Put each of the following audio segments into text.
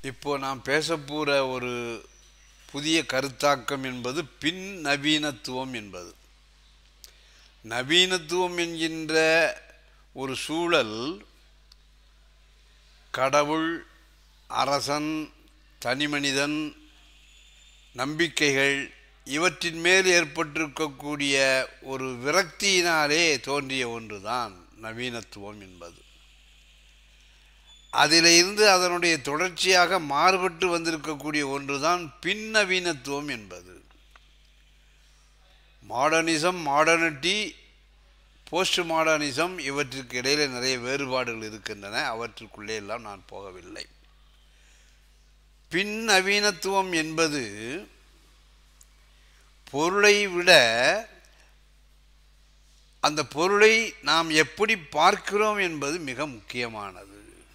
இப்போ நாம் பேசப்போகிற ஒரு புதிய கருத்தாக்கம் என்பது பின் நவீனத்துவம் என்பது நவீனத்துவம் என்கின்ற ஒரு சூழல் கடவுள் அரசன் தனிமனிதன் நம்பிக்கைகள் இவற்றின் மேல் ஏற்பட்டிருக்கக்கூடிய ஒரு விரக்தியினாலே தோன்றிய ஒன்றுதான் நவீனத்துவம் என்பது அதிலிருந்து அதனுடைய தொடர்ச்சியாக மாறுபட்டு வந்திருக்கக்கூடிய ஒன்றுதான் பின் நவீனத்துவம் என்பது மாடர்னிசம் மாடர்னிட்டி போஸ்ட் மாடர்னிசம் இவற்றிற்கு இடையில நிறைய வேறுபாடுகள் இருக்கின்றன அவற்றுக்குள்ளே எல்லாம் நான் போகவில்லை பின் நவீனத்துவம் என்பது பொருளை விட அந்த பொருளை நாம் எப்படி பார்க்கிறோம் என்பது மிக முக்கியமானது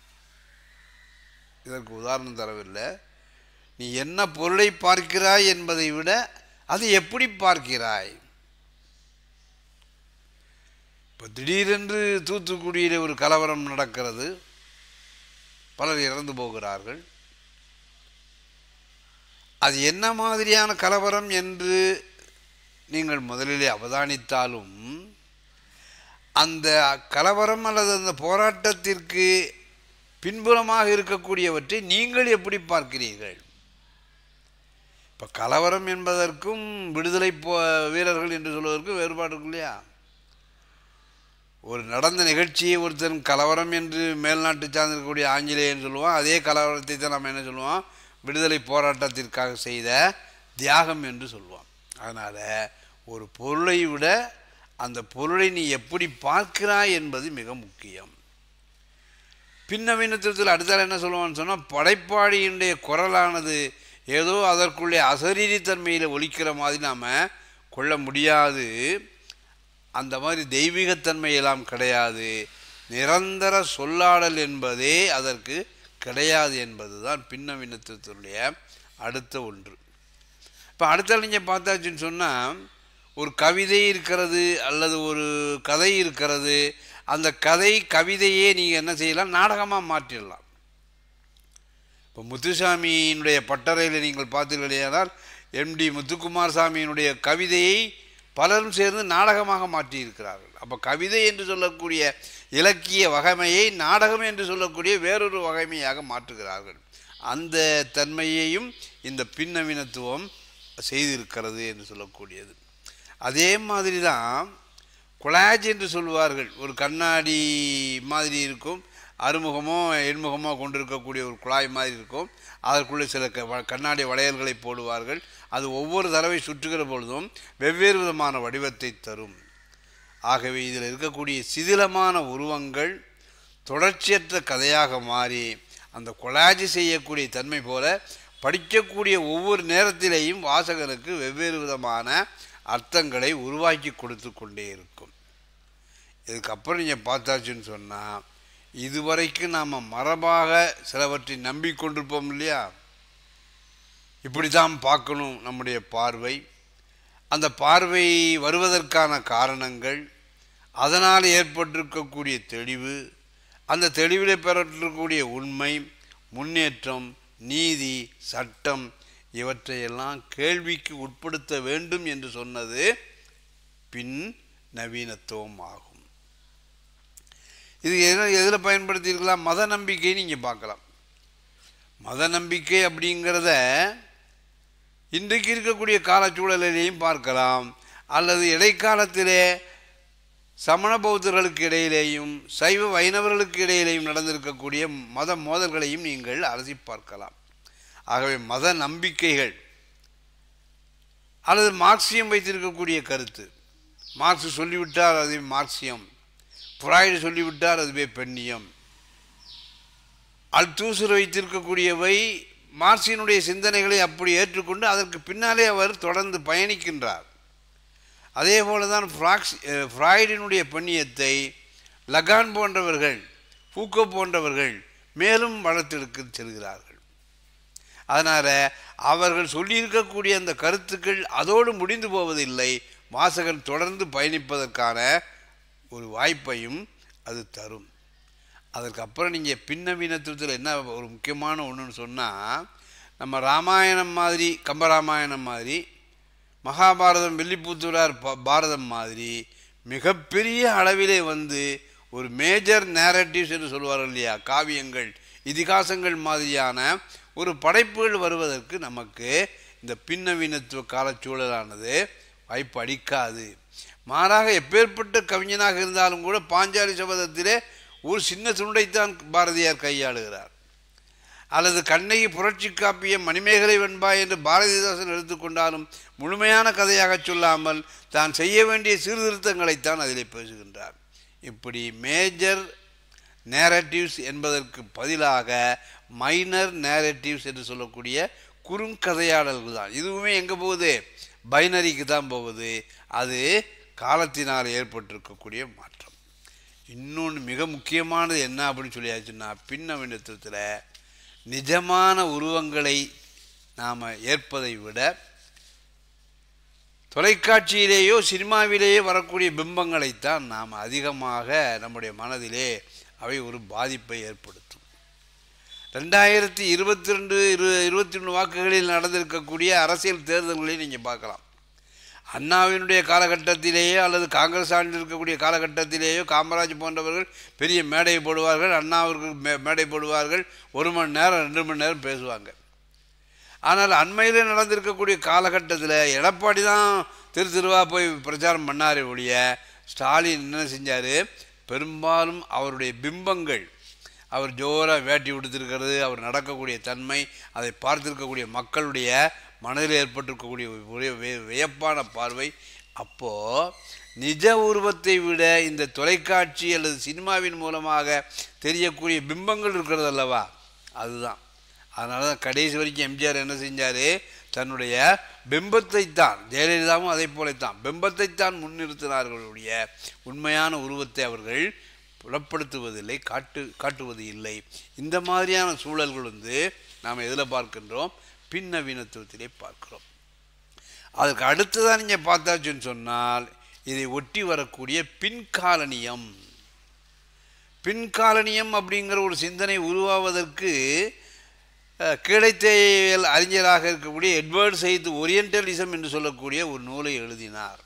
இதற்கு உதாரணம் தரவில்லை நீ என்ன பொருளை பார்க்கிறாய் என்பதை விட அது எப்படி பார்க்கிறாய் இப்போ திடீரென்று தூத்துக்குடியில் ஒரு கலவரம் நடக்கிறது பலர் இறந்து போகிறார்கள் அது என்ன மாதிரியான கலவரம் என்று நீங்கள் முதலிலே அவதானித்தாலும் அந்த கலவரம் அல்லது அந்த போராட்டத்திற்கு பின்புறமாக இருக்கக்கூடியவற்றை நீங்கள் எப்படி பார்க்கிறீர்கள் இப்போ கலவரம் என்பதற்கும் விடுதலை போ வீரர்கள் என்று சொல்வதற்கும் வேறுபாடு இருக்கு இல்லையா ஒரு நடந்த நிகழ்ச்சியை ஒருத்தன் கலவரம் என்று மேல்நாட்டு சார்ந்திருக்கக்கூடிய ஆங்கிலேயன் சொல்லுவான் அதே கலவரத்தை தான் நம்ம என்ன சொல்லுவோம் விடுதலை போராட்டத்திற்காக செய்த தியாகம் என்று சொல்லுவான் அதனால் ஒரு பொருளை விட அந்த பொருளை நீ எப்படி பார்க்கிறாய் என்பது மிக முக்கியம் பின்னவீனத்துவத்தில் அடுத்தால் என்ன சொல்லுவான்னு சொன்னால் படைப்பாளியினுடைய குரலானது ஏதோ அதற்குள்ளே அசரீரித்தன்மையில் ஒலிக்கிற மாதிரி நாம் கொள்ள முடியாது அந்த மாதிரி தெய்வீகத்தன்மையெல்லாம் கிடையாது நிரந்தர சொல்லாடல் என்பதே அதற்கு கிடையாது என்பது தான் பின்னவீனத்துவத்தினுடைய அடுத்த ஒன்று இப்போ அடுத்த நீங்கள் பார்த்தாச்சுன்னு சொன்னால் ஒரு கவிதை இருக்கிறது அல்லது ஒரு கதை இருக்கிறது அந்த கதை கவிதையே நீங்கள் என்ன செய்யலாம் நாடகமாக மாற்றிடலாம் இப்போ முத்துசாமியினுடைய பட்டறையில் நீங்கள் பார்த்தீர்களேயானால் எம்டி முத்துக்குமார் சாமியினுடைய கவிதையை பலரும் சேர்ந்து நாடகமாக மாற்றியிருக்கிறார்கள் அப்போ கவிதை என்று சொல்லக்கூடிய இலக்கிய வகைமையை நாடகம் என்று சொல்லக்கூடிய வேறொரு வகைமையாக மாற்றுகிறார்கள் அந்த தன்மையையும் இந்த பின்னவீனத்துவம் செய்திருக்கிறது என்று சொல்லக்கூடியது அதே மாதிரி தான் கொலாஜ் என்று சொல்வார்கள் ஒரு கண்ணாடி மாதிரி இருக்கும் அறுமுகமோ எண்முகமோ கொண்டிருக்கக்கூடிய ஒரு குழாய் மாதிரி இருக்கும் அதற்குள்ளே சில க கண்ணாடி வளையல்களை போடுவார்கள் அது ஒவ்வொரு தடவை சுற்றுகிற பொழுதும் வெவ்வேறு விதமான வடிவத்தை தரும் ஆகவே இதில் இருக்கக்கூடிய சிதிலமான உருவங்கள் தொடர்ச்சியற்ற கதையாக மாறி அந்த கொலாஜி செய்யக்கூடிய தன்மை போல படிக்கக்கூடிய ஒவ்வொரு நேரத்திலேயும் வாசகனுக்கு வெவ்வேறு விதமான அர்த்தங்களை உருவாக்கி கொடுத்து கொண்டே இருக்கும் இதுக்கப்புறம் நீங்கள் பார்த்தாச்சுன்னு சொன்னால் இதுவரைக்கும் நாம் மரபாக சிலவற்றை நம்பிக்கொண்டிருப்போம் இல்லையா இப்படி தான் பார்க்கணும் நம்முடைய பார்வை அந்த பார்வை வருவதற்கான காரணங்கள் அதனால் ஏற்பட்டிருக்கக்கூடிய தெளிவு அந்த தெளிவில் பெறக்கூடிய உண்மை முன்னேற்றம் நீதி சட்டம் இவற்றையெல்லாம் கேள்விக்கு உட்படுத்த வேண்டும் என்று சொன்னது பின் நவீனத்துவம் ஆகும் இது எதில் எதில் பயன்படுத்தியிருக்கலாம் மத நம்பிக்கை நீங்கள் பார்க்கலாம் மத நம்பிக்கை அப்படிங்கிறத இன்றைக்கு இருக்கக்கூடிய காலச்சூழலிலேயும் பார்க்கலாம் அல்லது இடைக்காலத்திலே சமண பௌத்தர்களுக்கு இடையிலேயும் சைவ வைணவர்களுக்கு இடையிலேயும் நடந்திருக்கக்கூடிய மத மோதல்களையும் நீங்கள் அலசி பார்க்கலாம் ஆகவே மத நம்பிக்கைகள் அல்லது மார்க்சியம் வைத்திருக்கக்கூடிய கருத்து மார்க்ஸ் சொல்லிவிட்டார் அது மார்க்சியம் ஃப்ராய்டு சொல்லிவிட்டார் அதுவே பெண்ணியம் அல்தூசர் வைத்திருக்கக்கூடியவை மார்க்சியனுடைய சிந்தனைகளை அப்படி ஏற்றுக்கொண்டு அதற்கு பின்னாலே அவர் தொடர்ந்து பயணிக்கின்றார் அதே போல தான் ஃப்ராக்ஸ் ஃப்ராய்டினுடைய பெண்ணியத்தை லகான் போன்றவர்கள் பூக்கோ போன்றவர்கள் மேலும் வளர்த்தெடுக்க செல்கிறார்கள் அதனால் அவர்கள் சொல்லியிருக்கக்கூடிய அந்த கருத்துக்கள் அதோடு முடிந்து போவதில்லை வாசகன் தொடர்ந்து பயணிப்பதற்கான ஒரு வாய்ப்பையும் அது தரும் அதற்கு அப்புறம் நீங்கள் பின்னவீனத்துவத்தில் என்ன ஒரு முக்கியமான ஒன்றுன்னு சொன்னால் நம்ம ராமாயணம் மாதிரி கம்பராமாயணம் மாதிரி மகாபாரதம் வில்லிபுத்தூரார் ப- பாரதம் மாதிரி மிகப்பெரிய அளவிலே வந்து ஒரு மேஜர் நேரட்டிவ்ஸ் என்று சொல்வார்கள் இல்லையா காவியங்கள் இதிகாசங்கள் மாதிரியான ஒரு படைப்புகள் வருவதற்கு நமக்கு இந்த பின்னவீனத்துவ காலச்சூழலானது வாய்ப்பு அளிக்காது மாறாக எப்பேற்பட்ட கவிஞனாக இருந்தாலும் கூட பாஞ்சாலி சபதத்திலே ஒரு சின்ன துண்டைத்தான் பாரதியார் கையாளுகிறார் அல்லது கண்ணகி புரட்சி காப்பிய மணிமேகலை வெண்பா என்று பாரதிதாசன் எடுத்துக்கொண்டாலும் முழுமையான கதையாகச் சொல்லாமல் தான் செய்ய வேண்டிய சீர்திருத்தங்களைத்தான் அதிலே பேசுகின்றார் இப்படி மேஜர் நேரட்டிவ்ஸ் என்பதற்கு பதிலாக மைனர் நேரட்டிவ்ஸ் என்று சொல்லக்கூடிய குறுங்கதையாடல்கள் தான் இதுவுமே எங்கே போகுது பைனரிக்கு தான் போகுது அது காலத்தினால் ஏற்பட்டிருக்கக்கூடிய மாற்றம் இன்னொன்று மிக முக்கியமானது என்ன அப்படின்னு சொல்லியாச்சுன்னா பின்னவீனத்துவத்தில் நிஜமான உருவங்களை நாம் ஏற்பதை விட தொலைக்காட்சியிலேயோ சினிமாவிலேயோ வரக்கூடிய பிம்பங்களைத்தான் நாம் அதிகமாக நம்முடைய மனதிலே அவை ஒரு பாதிப்பை ஏற்படுத்தும் ரெண்டாயிரத்தி இருபத்தி ரெண்டு இரு இருபத்தி மூணு வாக்குகளில் நடந்திருக்கக்கூடிய அரசியல் தேர்தல்களை நீங்கள் பார்க்கலாம் அண்ணாவினுடைய காலகட்டத்திலேயோ அல்லது காங்கிரஸ் ஆண்டு இருக்கக்கூடிய காலகட்டத்திலேயோ காமராஜ் போன்றவர்கள் பெரிய மேடை போடுவார்கள் அண்ணாவிற்கு மே மேடை போடுவார்கள் ஒரு மணி நேரம் ரெண்டு மணி நேரம் பேசுவாங்க ஆனால் அண்மையில் நடந்திருக்கக்கூடிய காலகட்டத்தில் எடப்பாடி தான் திரு திருவா போய் பிரச்சாரம் பண்ணாரே ஒழிய ஸ்டாலின் என்ன செஞ்சார் பெரும்பாலும் அவருடைய பிம்பங்கள் அவர் ஜோராக வேட்டி உடுத்திருக்கிறது அவர் நடக்கக்கூடிய தன்மை அதை பார்த்திருக்கக்கூடிய மக்களுடைய மனதில் ஏற்பட்டிருக்கக்கூடிய ஒரு வி- வியப்பான பார்வை அப்போது நிஜ உருவத்தை விட இந்த தொலைக்காட்சி அல்லது சினிமாவின் மூலமாக தெரியக்கூடிய பிம்பங்கள் இருக்கிறது அல்லவா அதுதான் அதனால தான் கடைசி வரைக்கும் எம்ஜிஆர் என்ன செஞ்சார் தன்னுடைய பிம்பத்தைத்தான் ஜெயலலிதாவும் அதே போலத்தான் பிம்பத்தைத்தான் முன்னிறுத்தினார்களுடைய உண்மையான உருவத்தை அவர்கள் புலப்படுத்துவதில்லை காட்டு காட்டுவது இல்லை இந்த மாதிரியான சூழல்கள் வந்து நாம் எதில் பார்க்கின்றோம் பின்னவீனத்துவத்திலே பார்க்கிறோம் அதுக்கு அடுத்ததான் நீங்கள் பார்த்தாச்சுன்னு சொன்னால் இதை ஒட்டி வரக்கூடிய பின்காலனியம் பின்காலனியம் அப்படிங்கிற ஒரு சிந்தனை உருவாவதற்கு அஹ், கீழைத்தேயல் அறிஞராக இருக்கக்கூடிய எட்வர்ட் சைத் ஓரியண்டலிசம் என்று சொல்லக்கூடிய ஒரு நூலை எழுதினார்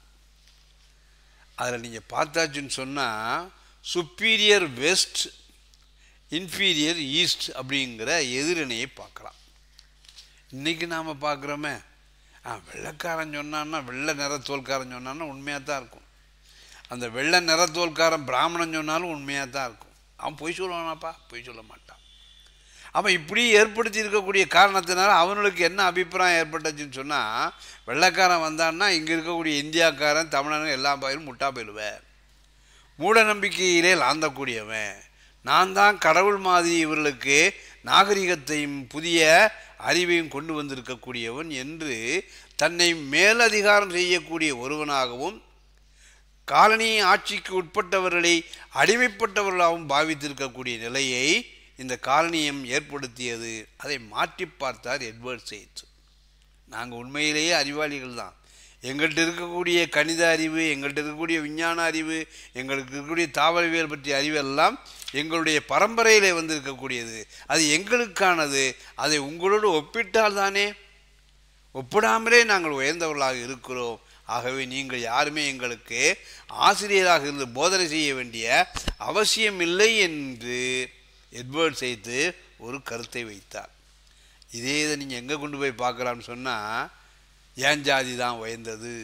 அதில் நீங்கள் பார்த்தாச்சுன்னு சொன்னால் சுப்பீரியர் வெஸ்ட் இன்ஃபீரியர் ஈஸ்ட் அப்படிங்கிற எதிரணையை பார்க்கலாம் இன்றைக்கி நாம் பார்க்குறோமே ஆ வெள்ளைக்காரன் சொன்னான்னா வெள்ளை நிறத்தோல்காரன் சொன்னான்னா உண்மையாக தான் இருக்கும் அந்த வெள்ளை நிறத்தோல்காரன் பிராமணன் சொன்னாலும் உண்மையாக தான் இருக்கும் அவன் பொய் சொல்லுவானாப்பா பொய் சொல்ல மாட்டான் அவன் இப்படி ஏற்படுத்தி இருக்கக்கூடிய காரணத்தினால அவனுக்கு என்ன அபிப்பிராயம் ஏற்பட்டுச்சுன்னு சொன்னால் வெள்ளைக்காரன் வந்தான்னா இங்கே இருக்கக்கூடிய இந்தியாக்காரன் தமிழன் எல்லா பயிரும் முட்டா போயிடுவேன் மூட நம்பிக்கையிலே லாந்தக்கூடியவன் நான் தான் கடவுள் மாதிரி இவர்களுக்கு நாகரிகத்தையும் புதிய அறிவையும் கொண்டு வந்திருக்கக்கூடியவன் என்று தன்னை மேலதிகாரம் செய்யக்கூடிய ஒருவனாகவும் காலனி ஆட்சிக்கு உட்பட்டவர்களை அடிமைப்பட்டவர்களாகவும் பாவித்திருக்கக்கூடிய நிலையை இந்த காலனியம் ஏற்படுத்தியது அதை மாற்றி பார்த்தார் எட்வர்ட் சேத் நாங்கள் உண்மையிலேயே அறிவாளிகள் தான் எங்கள்கிட்ட இருக்கக்கூடிய கணித அறிவு எங்கள்கிட்ட இருக்கக்கூடிய விஞ்ஞான அறிவு எங்களுக்கு இருக்கக்கூடிய தாவரவியல் பற்றிய அறிவெல்லாம் எங்களுடைய பரம்பரையிலே வந்திருக்கக்கூடியது அது எங்களுக்கானது அதை உங்களோடு ஒப்பிட்டால் தானே ஒப்பிடாமலே நாங்கள் உயர்ந்தவர்களாக இருக்கிறோம் ஆகவே நீங்கள் யாருமே எங்களுக்கு ஆசிரியராக இருந்து போதனை செய்ய வேண்டிய அவசியமில்லை என்று எட்வர்ட் செய்து ஒரு கருத்தை வைத்தார் இதே இதை நீங்கள் எங்கே கொண்டு போய் பார்க்கலாம்னு சொன்னால் ஏன் ஜாதி தான் உயர்ந்தது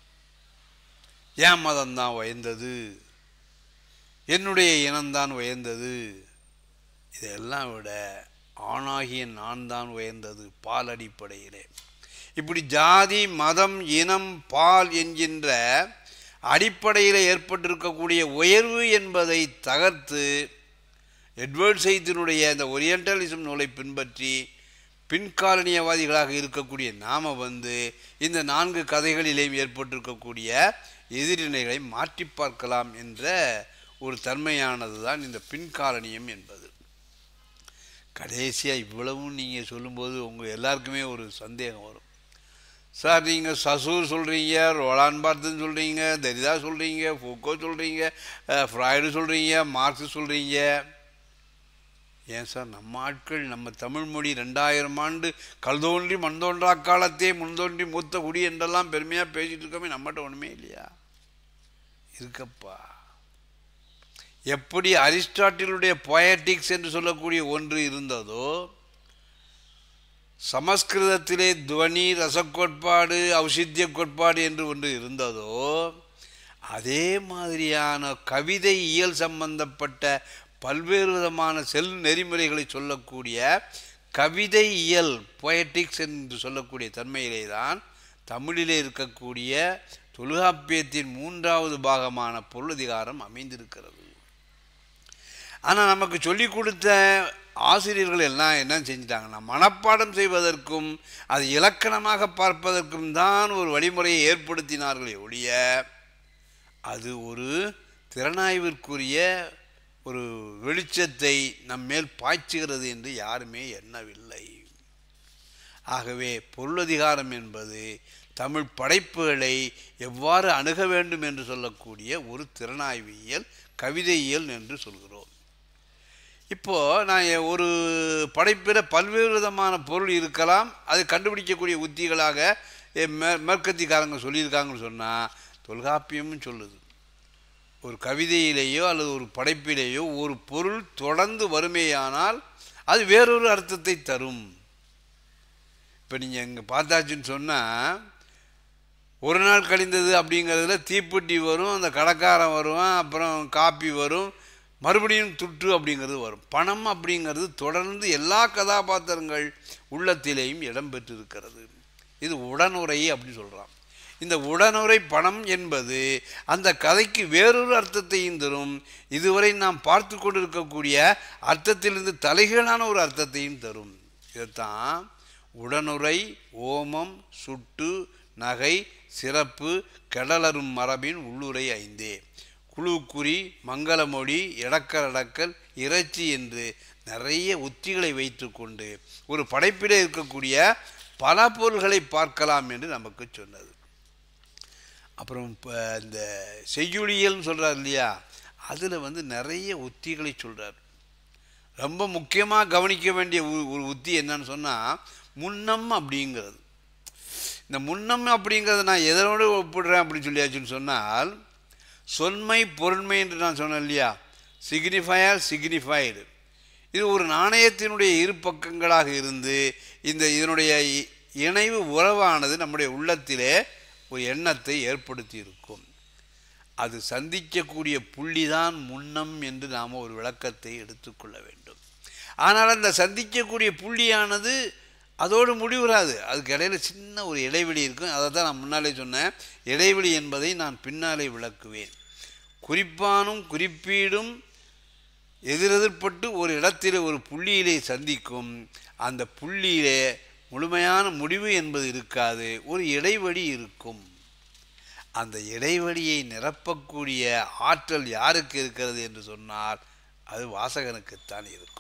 ஏன் மதம் தான் உயர்ந்தது என்னுடைய இனம்தான் உயர்ந்தது இதெல்லாம் விட ஆணாகிய நான் தான் உயர்ந்தது பால் அடிப்படையிலே இப்படி ஜாதி மதம் இனம் பால் என்கின்ற அடிப்படையில் ஏற்பட்டிருக்கக்கூடிய உயர்வு என்பதை தகர்த்து எட்வர்ட் சைத்தினுடைய இந்த ஒரியண்டலிசம் நூலை பின்பற்றி பின்காலனியவாதிகளாக இருக்கக்கூடிய நாம வந்து இந்த நான்கு கதைகளிலேயும் ஏற்பட்டிருக்கக்கூடிய எதிரினைகளை மாற்றி பார்க்கலாம் என்ற ஒரு தன்மையானது தான் இந்த பின்காலனியம் என்பது கடைசியாக இவ்வளவும் நீங்கள் சொல்லும்போது உங்கள் எல்லாருக்குமே ஒரு சந்தேகம் வரும் சார் நீங்கள் சசூர் சொல்கிறீங்க ரோலான் பார்த்துன்னு சொல்கிறீங்க தரிதா சொல்கிறீங்க ஃபோக்கோ சொல்கிறீங்க ஃப்ராய்டு சொல்கிறீங்க மார்க்ஸ் சொல்கிறீங்க ஏன் சார் நம்ம ஆட்கள் நம்ம தமிழ் மொழி ரெண்டாயிரம் ஆண்டு கல் தோன்றி மண் தோன்றா காலத்தே முன் தோன்றி மூத்த குடி என்றெல்லாம் பெருமையாக பேசிட்டு இருக்கோமே நம்மகிட்ட ஒன்றுமே இல்லையா இருக்கப்பா எப்படி அரிஸ்டாட்டிலுடைய பொயட்டிக்ஸ் என்று சொல்லக்கூடிய ஒன்று இருந்ததோ சமஸ்கிருதத்திலே துவனி ரசக்கோட்பாடு ஔஷித்திய கோட்பாடு என்று ஒன்று இருந்ததோ அதே மாதிரியான கவிதை இயல் சம்பந்தப்பட்ட பல்வேறு விதமான செல் நெறிமுறைகளை சொல்லக்கூடிய கவிதை இயல் பொயட்டிக்ஸ் என்று சொல்லக்கூடிய தன்மையிலே தான் தமிழிலே இருக்கக்கூடிய தொல்காப்பியத்தின் மூன்றாவது பாகமான பொருளதிகாரம் அமைந்திருக்கிறது ஆனால் நமக்கு சொல்லிக் கொடுத்த ஆசிரியர்கள் எல்லாம் என்ன செஞ்சிட்டாங்கன்னா மனப்பாடம் செய்வதற்கும் அது இலக்கணமாக பார்ப்பதற்கும் தான் ஒரு வழிமுறையை ஏற்படுத்தினார்களே ஒழிய அது ஒரு திறனாய்விற்குரிய ஒரு வெளிச்சத்தை நம்மேல் பாய்ச்சுகிறது என்று யாருமே எண்ணவில்லை ஆகவே பொருளதிகாரம் என்பது தமிழ் படைப்புகளை எவ்வாறு அணுக வேண்டும் என்று சொல்லக்கூடிய ஒரு திறனாய்வியல் கவிதையியல் என்று சொல்கிறோம் இப்போது நான் எ- ஒரு படைப்பில் பல்வேறு விதமான பொருள் இருக்கலாம் அதை கண்டுபிடிக்கக்கூடிய உத்திகளாக எ, மே மேற்கத்திக்காரங்க சொல்லியிருக்காங்கன்னு சொன்னால் தொல்காப்பியமும் சொல்லுது ஒரு கவிதையிலேயோ அல்லது ஒரு படைப்பிலேயோ ஒரு பொருள் தொடர்ந்து வறுமையானால் அது வேறொரு அர்த்தத்தை தரும் இப்போ நீங்கள் இங்கே பார்த்தாச்சுன்னு சொன்னால் ஒரு நாள் கழிந்தது அப்படிங்கிறதுல தீப்பெட்டி வரும் அந்த கடைக்காரன் வருவான் அப்புறம் காப்பி வரும் மறுபடியும் துட்டு அப்படிங்கிறது வரும் பணம் அப்படிங்கிறது தொடர்ந்து எல்லா கதாபாத்திரங்கள் உள்ளத்திலேயும் இடம் பெற்றிருக்கிறது இது உடனுரை அப்படின்னு சொல்கிறான் இந்த உடனுரை பணம் என்பது அந்த கதைக்கு வேறொரு அர்த்தத்தையும் தரும் இதுவரை நாம் பார்த்து கொண்டிருக்கக்கூடிய அர்த்தத்திலிருந்து தலைகீழான ஒரு அர்த்தத்தையும் தரும் இதைத்தான் உடனுரை ஓமம் சுட்டு நகை சிறப்பு கெடலரும் மரபின் உள்ளுரை ஐந்தே குழுக்குறி மங்களமொழி இடக்கரடக்கல் இறைச்சி என்று நிறைய உத்திகளை வைத்துக்கொண்டு ஒரு படைப்பிலே இருக்கக்கூடிய பல பொருள்களை பார்க்கலாம் என்று நமக்கு சொன்னது அப்புறம் இப்போ இந்த செய்யுளியல்னு சொல்கிறார் இல்லையா அதில் வந்து நிறைய உத்திகளை சொல்கிறார் ரொம்ப முக்கியமாக கவனிக்க வேண்டிய ஒரு- ஒரு உத்தி என்னன்னு சொன்னால் முன்னம் அப்படிங்கிறது இந்த முன்னம் அப்படிங்கிறத நான் எதனோடு ஒப்பிடுறேன் அப்படின்னு சொல்லியாச்சுன்னு சொன்னால் சொன்மை பொருண்மை என்று நான் சொன்னேன் இல்லையா சிக்னிஃபயர் சிக்னிஃபைடு இது ஒரு நாணயத்தினுடைய இரு பக்கங்களாக இருந்து இந்த இதனுடைய இ- இணைவு உறவானது நம்முடைய உள்ளத்திலே ஒரு எண்ணத்தை ஏற்படுத்தி இருக்கும் அது சந்திக்கக்கூடிய புள்ளிதான் முன்னம் என்று நாம் ஒரு விளக்கத்தை எடுத்துக்கொள்ள வேண்டும் ஆனால் அந்த சந்திக்கக்கூடிய புள்ளியானது அதோடு முடிவுறாது அதுக்கு இடையில சின்ன ஒரு இடைவெளி இருக்கும் அதை தான் நான் முன்னாலே சொன்னேன் இடைவெளி என்பதை நான் பின்னாலே விளக்குவேன் குறிப்பானும் குறிப்பீடும் எதிரெதிர்ப்பட்டு ஒரு இடத்திலே ஒரு புள்ளியிலே சந்திக்கும் அந்த புள்ளியிலே முழுமையான முடிவு என்பது இருக்காது ஒரு இடைவெளி இருக்கும் அந்த இடைவெளியை நிரப்பக்கூடிய ஆற்றல் யாருக்கு இருக்கிறது என்று சொன்னால் அது வாசகனுக்குத்தான் இருக்கும்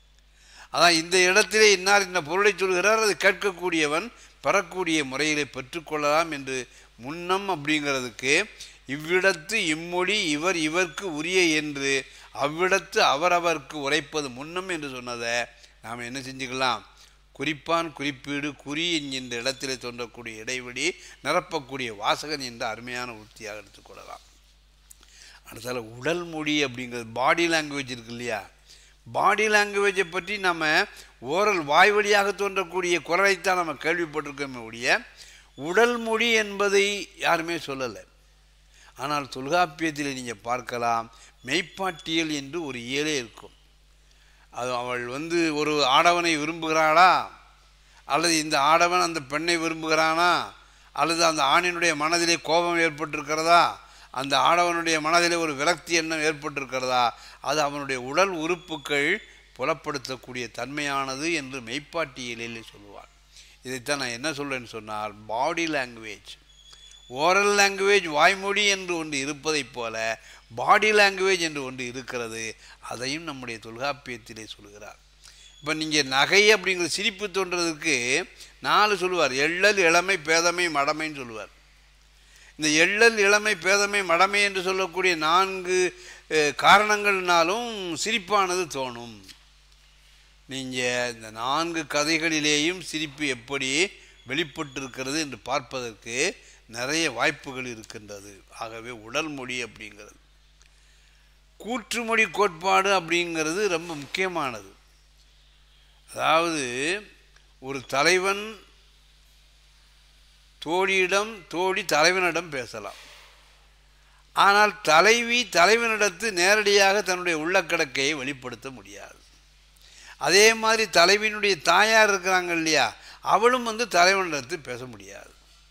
அதான் இந்த இடத்திலே இன்னார் இந்த பொருளை சொல்கிறார் அது கேட்கக்கூடியவன் பெறக்கூடிய முறையிலே பெற்றுக்கொள்ளலாம் என்று முன்னம் அப்படிங்கிறதுக்கு இவ்விடத்து இம்மொழி இவர் இவர்க்கு உரிய என்று அவ்விடத்து அவரவர்க்கு உரைப்பது முன்னம் என்று சொன்னதை நாம் என்ன செஞ்சுக்கலாம் குறிப்பான் குறிப்பீடு குறி என்கின்ற இடத்திலே தோன்றக்கூடிய இடைவெளி நிரப்பக்கூடிய வாசகன் என்ற அருமையான உத்தியாக எடுத்துக்கொள்ளலாம் அடுத்தால உடல் மொழி அப்படிங்கிறது பாடி லாங்குவேஜ் இருக்கு இல்லையா பாடி லாங்குவேஜை பற்றி நம்ம ஓரல் வாய் வழியாக தோன்றக்கூடிய குரலைத்தான் நம்ம கேள்விப்பட்டிருக்கோமே ஒழிய உடல் மொழி என்பதை யாருமே சொல்லலை ஆனால் தொல்காப்பியத்தில் நீங்கள் பார்க்கலாம் மெய்ப்பாட்டியல் என்று ஒரு இயலே இருக்கும் அது அவள் வந்து ஒரு ஆடவனை விரும்புகிறாளா அல்லது இந்த ஆடவன் அந்த பெண்ணை விரும்புகிறானா அல்லது அந்த ஆணினுடைய மனதிலே கோபம் ஏற்பட்டிருக்கிறதா அந்த ஆடவனுடைய மனதிலே ஒரு விரக்தி எண்ணம் ஏற்பட்டிருக்கிறதா அது அவனுடைய உடல் உறுப்புகள் புலப்படுத்தக்கூடிய தன்மையானது என்று மெய்ப்பாட்டியலில் சொல்லுவார் இதைத்தான் நான் என்ன சொல்றேன்னு சொன்னால் பாடி லாங்குவேஜ் ஓரல் லாங்குவேஜ் வாய்மொழி என்று ஒன்று இருப்பதைப் போல பாடி லாங்குவேஜ் என்று ஒன்று இருக்கிறது அதையும் நம்முடைய தொல்காப்பியத்திலே சொல்கிறார் இப்போ நீங்கள் நகை அப்படிங்கிற சிரிப்பு தோன்றதுக்கு நாலு சொல்லுவார் எள்ளல் இளமை பேதமை மடமைன்னு சொல்லுவார் இந்த எள்ளல் இளமை பேதமை மடமை என்று சொல்லக்கூடிய நான்கு அஹ், காரணங்கள்னாலும் சிரிப்பானது தோணும் நீங்கள் இந்த நான்கு கதைகளிலேயும் சிரிப்பு எப்படி வெளிப்பட்டிருக்கிறது என்று பார்ப்பதற்கு நிறைய வாய்ப்புகள் இருக்கின்றது ஆகவே உடல் மொழி அப்படிங்கிறது கூற்றுமொழி கோட்பாடு அப்படிங்கிறது ரொம்ப முக்கியமானது அதாவது ஒரு தலைவன் தோழியிடம் தோழி தலைவனிடம் பேசலாம் ஆனால் தலைவி தலைவனிடத்து நேரடியாக தன்னுடைய உள்ளக்கடக்கையை வெளிப்படுத்த முடியாது அதே மாதிரி தலைவியினுடைய தாயார் இருக்கிறாங்க இல்லையா அவளும் வந்து தலைவனிடத்து பேச முடியாது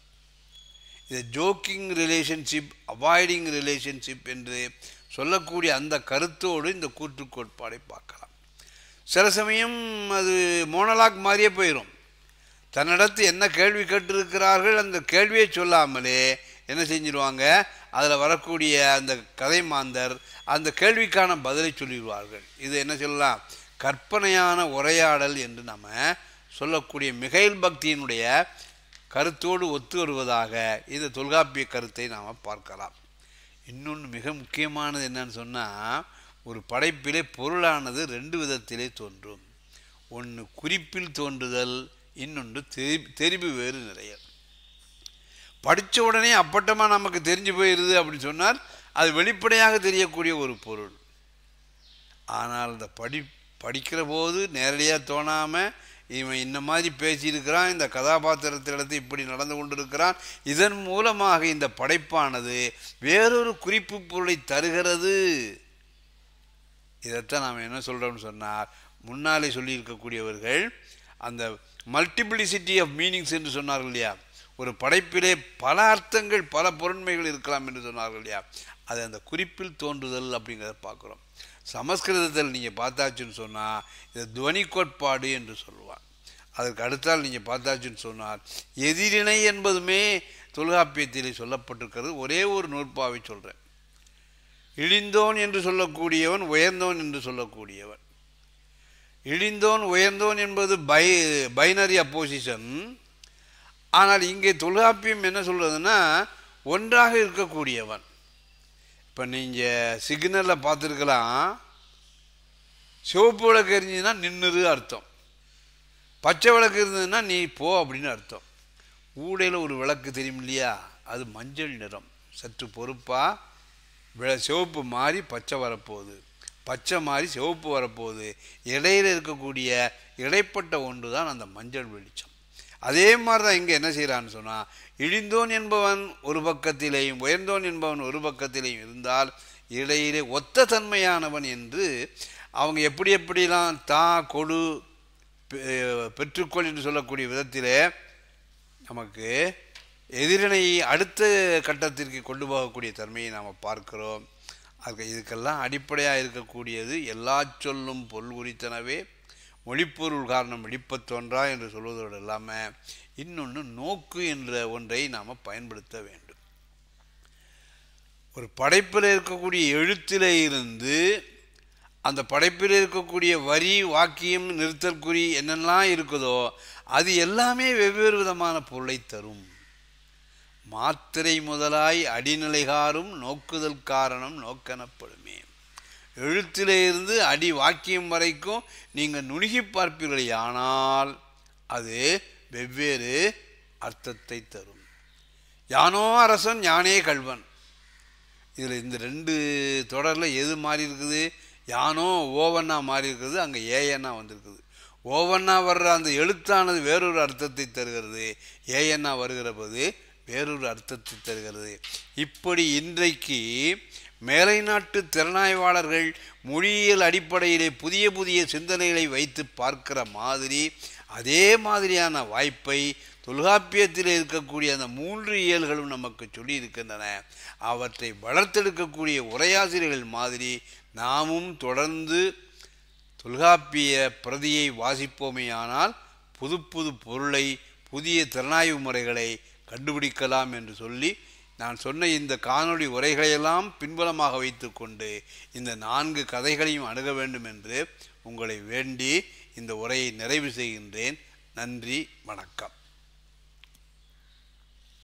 இது ஜோக்கிங் ரிலேஷன்ஷிப் அவாய்டிங் ரிலேஷன்ஷிப் என்று சொல்லக்கூடிய அந்த கருத்தோடு இந்த கூற்று கோட்பாடை பார்க்கலாம் சில சமயம் அது மோனலாக் மாதிரியே போயிடும் தன்னிடத்து என்ன கேள்வி கேட்டிருக்கிறார்கள் அந்த கேள்வியை சொல்லாமலே என்ன செஞ்சிருவாங்க அதில் வரக்கூடிய அந்த கதை மாந்தர் அந்த கேள்விக்கான பதிலை சொல்லிடுவார்கள் இது என்ன சொல்லலாம் கற்பனையான உரையாடல் என்று நம்ம சொல்லக்கூடிய மிகைல் பக்தியினுடைய கருத்தோடு ஒத்து வருவதாக இந்த தொல்காப்பிய கருத்தை நாம் பார்க்கலாம் இன்னொன்று மிக முக்கியமானது என்னன்னு சொன்னால் ஒரு படைப்பிலே பொருளானது ரெண்டு விதத்திலே தோன்றும் ஒன்று குறிப்பில் தோன்றுதல் இன்னொன்று தெரி தெரிவு வேறு நிறைய படித்த உடனே அப்பட்டமாக நமக்கு தெரிஞ்சு போயிடுது அப்படின்னு சொன்னால் அது வெளிப்படையாக தெரியக்கூடிய ஒரு பொருள் ஆனால் இந்த படி படிக்கிற போது நேரடியாக தோணாமல் இவன் இந்த மாதிரி பேசியிருக்கிறான் இந்த கதாபாத்திரத்திடத்து இப்படி நடந்து கொண்டிருக்கிறான் இதன் மூலமாக இந்த படைப்பானது வேறொரு குறிப்பு பொருளை தருகிறது இதைத்தான் நாம் என்ன சொல்கிறோம்னு சொன்னால் முன்னாலே சொல்லியிருக்கக்கூடியவர்கள் அந்த மல்டிப்ளிசிட்டி ஆஃப் மீனிங்ஸ் என்று சொன்னார்கள் இல்லையா ஒரு படைப்பிலே பல அர்த்தங்கள் பல பொருண்மைகள் இருக்கலாம் என்று சொன்னார்கள் இல்லையா அது அந்த குறிப்பில் தோன்றுதல் அப்படிங்கிறத பார்க்குறோம் சமஸ்கிருதத்தில் நீங்கள் பார்த்தாச்சுன்னு சொன்னால் இது துவனி கோட்பாடு என்று சொல்லுவார் அதற்கு அடுத்தால் நீங்கள் பார்த்தாச்சுன்னு சொன்னால் எதிரிணை என்பதுமே தொல்காப்பியத்திலே சொல்லப்பட்டிருக்கிறது ஒரே ஒரு நூற்பாவை சொல்கிறேன் இழிந்தோன் என்று சொல்லக்கூடியவன் உயர்ந்தோன் என்று சொல்லக்கூடியவன் இழிந்தோன் உயர்ந்தோன் என்பது பை பைனரி அப்போசிஷன் ஆனால் இங்கே தொல்காப்பியம் என்ன சொல்கிறதுன்னா ஒன்றாக இருக்கக்கூடியவன் இப்போ நீங்கள் சிக்னலில் பார்த்துருக்கலாம் சிவப்பு விளக்கு எரிஞ்சுன்னா நின்றுது அர்த்தம் பச்சை விளக்கு இருந்ததுன்னா நீ போ அப்படின்னு அர்த்தம் ஊடையில் ஒரு விளக்கு தெரியும் இல்லையா அது மஞ்சள் நிறம் சற்று பொறுப்பாக விள சிவப்பு மாறி பச்சை வரப்போகுது பச்சை மாறி சிவப்பு வரப்போகுது இடையில இருக்கக்கூடிய இடைப்பட்ட ஒன்று தான் அந்த மஞ்சள் வெளிச்சம் அதே மாதிரி தான் இங்கே என்ன செய்கிறான்னு சொன்னால் இழிந்தோன் என்பவன் ஒரு பக்கத்திலேயும் உயர்ந்தோன் என்பவன் ஒரு பக்கத்திலேயும் இருந்தால் இடையிலே ஒத்த தன்மையானவன் என்று அவங்க எப்படி எப்படிலாம் தா கொடு பெ- பெற்றுக்கொள் என்று சொல்லக்கூடிய விதத்திலே நமக்கு எதிரினை அடுத்த கட்டத்திற்கு கொண்டு போகக்கூடிய தன்மையை நாம் பார்க்கிறோம் அதுக்கு இதுக்கெல்லாம் அடிப்படையாக இருக்கக்கூடியது எல்லா சொல்லும் பொருள் குறித்தனவே மொழிப்பொருள் காரணம் இடிப்பத் தோன்றா என்று சொல்வதோடு இல்லாமல் இன்னொன்று நோக்கு என்ற ஒன்றை நாம் பயன்படுத்த வேண்டும் ஒரு படைப்பில் இருக்கக்கூடிய எழுத்திலே இருந்து அந்த படைப்பில் இருக்கக்கூடிய வரி வாக்கியம் நிறுத்தல் குறி என்னெல்லாம் இருக்குதோ அது எல்லாமே வெவ்வேறு விதமான பொருளை தரும் மாத்திரை முதலாய் அடிநிலைகாரும் நோக்குதல் காரணம் நோக்கெனப்படுமே எழுத்திலே இருந்து அடி வாக்கியம் வரைக்கும் நீங்கள் நுணுகி பார்ப்பீர்களே ஆனால் அது வெவ்வேறு அர்த்தத்தை தரும் யானோ அரசன் யானே கல்வன் இதில் இந்த ரெண்டு தொடரில் எது மாறி இருக்குது யானோ ஓவன்னா மாறி இருக்குது அங்கே ஏஎன்னா வந்திருக்குது ஓவன்னா வர்ற அந்த எழுத்தானது வேறொரு அர்த்தத்தை தருகிறது ஏஎன்னா வருகிற போது வேறொரு அர்த்தத்தை தருகிறது இப்படி இன்றைக்கு மேலை நாட்டு திறனாய்வாளர்கள் மொழியியல் அடிப்படையிலே புதிய புதிய சிந்தனைகளை வைத்து பார்க்கிற மாதிரி அதே மாதிரியான வாய்ப்பை தொல்காப்பியத்தில் இருக்கக்கூடிய அந்த மூன்று இயல்களும் நமக்கு சொல்லி இருக்கின்றன அவற்றை வளர்த்தெடுக்கக்கூடிய உரையாசிரியர்கள் மாதிரி நாமும் தொடர்ந்து தொல்காப்பிய பிரதியை வாசிப்போமேயானால் புது புது பொருளை புதிய திறனாய்வு முறைகளை கண்டுபிடிக்கலாம் என்று சொல்லி நான் சொன்ன இந்த காணொளி உரைகளையெல்லாம் பின்புலமாக வைத்துக்கொண்டு இந்த நான்கு கதைகளையும் அணுக வேண்டும் என்று உங்களை வேண்டி இந்த உரையை நிறைவு செய்கின்றேன் நன்றி வணக்கம்